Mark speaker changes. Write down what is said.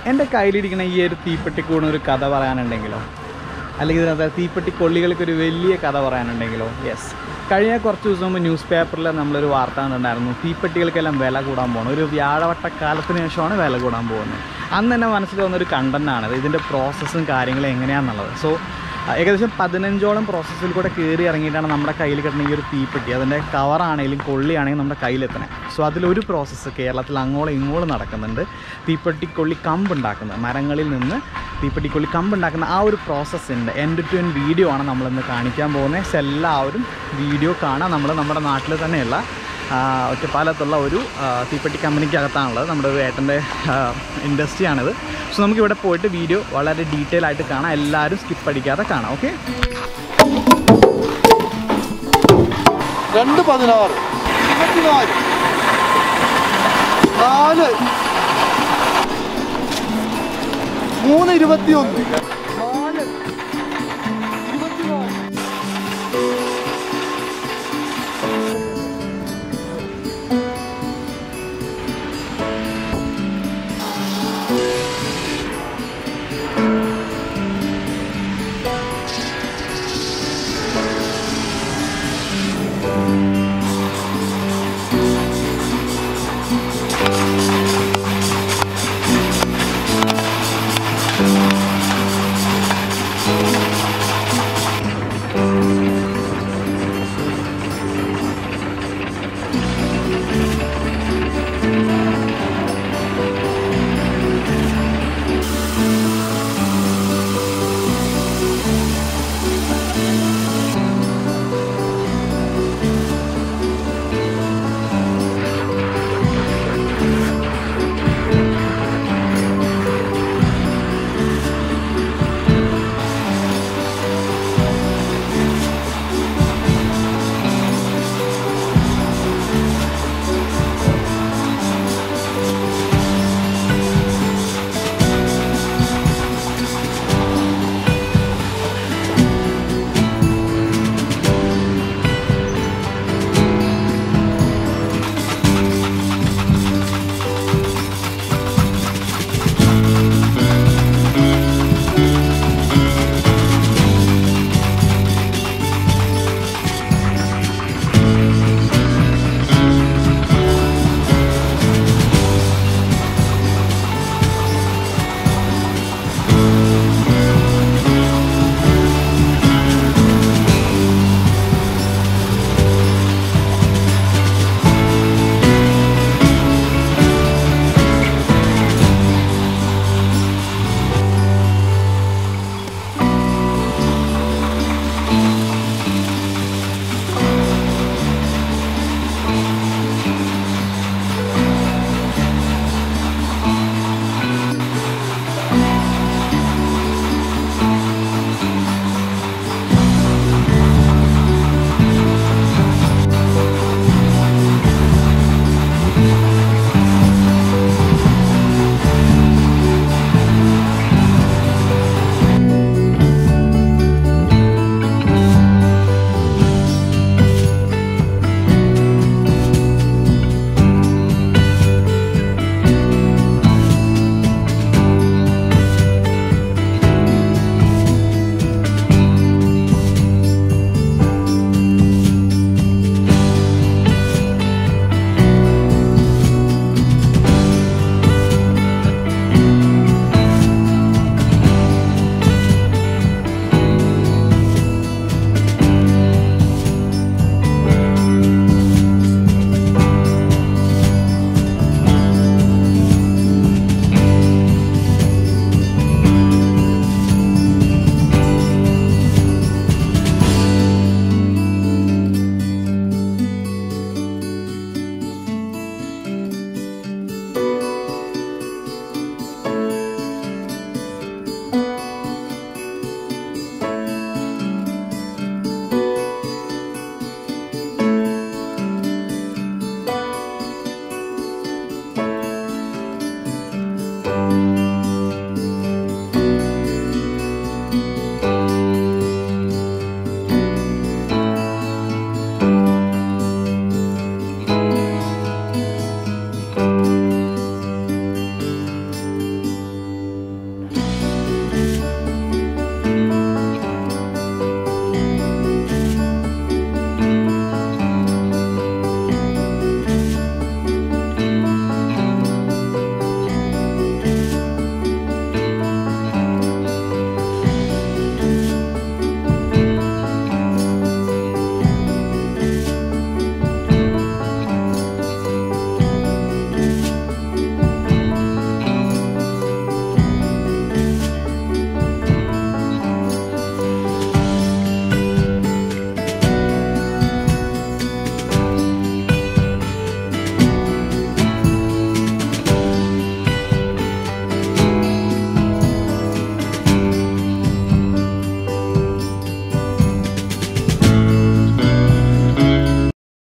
Speaker 1: എൻ്റെ കയ്യിലിരിക്കുന്ന ഈ ഒരു തീപ്പെട്ടിക്കൂണ് ഒരു കഥ പറയാനുണ്ടെങ്കിലോ അല്ലെങ്കിൽ ഇതിനകത്ത് തീപ്പെട്ടി കൊള്ളികൾക്ക് ഒരു വലിയ കഥ പറയാനുണ്ടെങ്കിലോ യെസ് കഴിഞ്ഞ കുറച്ച് ദിവസം മുമ്പ് ന്യൂസ് പേപ്പറിൽ നമ്മളൊരു വാർത്ത കണ്ടിട്ടുണ്ടായിരുന്നു തീപ്പെട്ടികൾക്കെല്ലാം വില കൂടാൻ പോകണം ഒരു വ്യാഴവട്ടക്കാലത്തിന് ശേഷമാണ് വില കൂടാൻ പോകുന്നത് അന്ന് തന്നെ മനസ്സിൽ വന്നൊരു കണ്ടൻ്റാണ് ഇതിൻ്റെ പ്രോസസ്സും കാര്യങ്ങളും എങ്ങനെയാണെന്നുള്ളത് സോ ഏകദേശം പതിനഞ്ചോളം പ്രോസസ്സിൽ കൂടെ കയറി ഇറങ്ങിയിട്ടാണ് നമ്മുടെ കയ്യിൽ കിട്ടുന്ന ഈ ഒരു തീപ്പെട്ടി അതിൻ്റെ കവറാണെങ്കിലും കൊള്ളിയാണെങ്കിലും നമ്മുടെ കയ്യിലെത്തണേ സോ അതിലൊരു പ്രോസസ്സ് കേരളത്തിൽ അങ്ങോളം ഇങ്ങോളം നടക്കുന്നുണ്ട് തീപ്പെട്ടിക്കൊള്ളി കമ്പ് ഉണ്ടാക്കുന്നത് മരങ്ങളിൽ നിന്ന് തീപ്പെട്ടിക്കൊള്ളി കമ്പ് ഉണ്ടാക്കുന്ന ആ ഒരു പ്രോസസ്സിൻ്റെ എൻഡ് ടു എൻഡ് വീഡിയോ ആണ് നമ്മളിന്ന് കാണിക്കാൻ പോകുന്നത് സോ എല്ലാവരും വീഡിയോ കാണാൻ നമ്മൾ നമ്മുടെ നാട്ടിൽ തന്നെയുള്ള ആ, ഒറ്റപ്പാലത്തുള്ള ഒരു ആ, തീപ്പെട്ടി കമ്പനിക്കകത്താണുള്ളത് നമ്മുടെ ഒരു ഏട്ടൻ്റെ ഇൻഡസ്ട്രിയാണിത് സോ നമുക്ക് ഇവിടെ പോയിട്ട് വീഡിയോ വളരെ ഡീറ്റെയിൽ ആയിട്ട് കാണാം എല്ലാവരും സ്കിപ്പ് അടിക്കാതെ കാണാം ഓക്കെ
Speaker 2: രണ്ട് പതിനാറ് ഇരുപത്തിനാല് നാല് മൂന്ന് ഇരുപത്തിയൊന്ന് നാല് ഇരുപത്തിനാല്